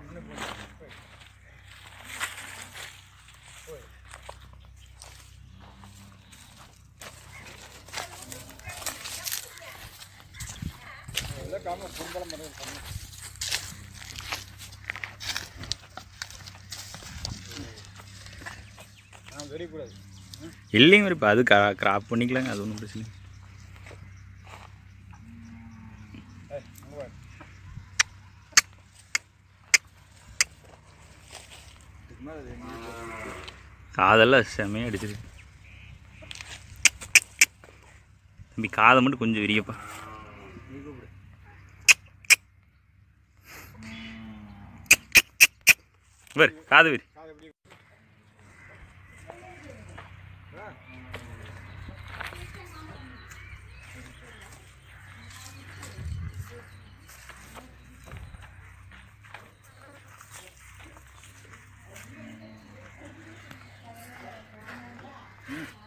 எல்லாம் காம கும்பலம் பண்ணுறது பண்ணு நான் வெடிக்கூடாது இல்லைங்க இப்போ அது கிராப் பண்ணிக்கலாங்க அது ஒன்றும் பிரச்சனை இல்லை. ஏய் அங்கே பாரு இதுக்கு மேலே அது எங்கேயும் காதெல்லாம் செமையாக அடிச்சிருக்கு தம்பி காதை மட்டும் கொஞ்சம் விரியப்பா நீ கூப்பிடு பாரு காது விரி காதை எப்படி ம்